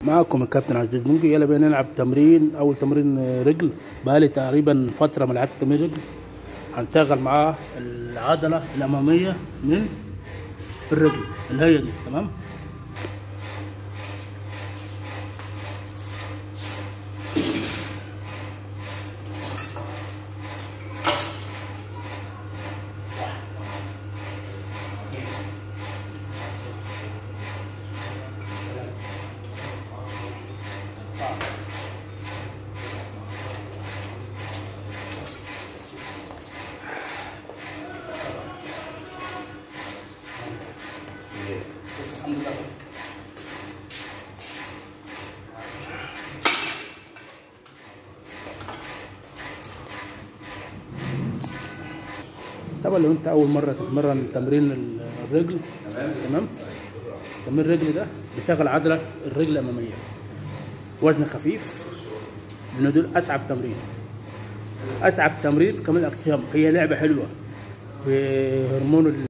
معكم الكابتن عزيز ممكن يلا بينا نلعب تمرين اول تمرين رجل بقالي تقريبا فتره ما لعبت تمرين رجل هنشغل معاه العضله الاماميه من الرجل اللي هي دي تمام طبعا لو انت اول مره تتمرن تمرين الرجل تمام تمرين الرجل ده بيشغل عضله الرجل الاماميه وزن خفيف لان دول اتعب تمرين اتعب تمرين في كمال الاجسام هي لعبه حلوه في هرمون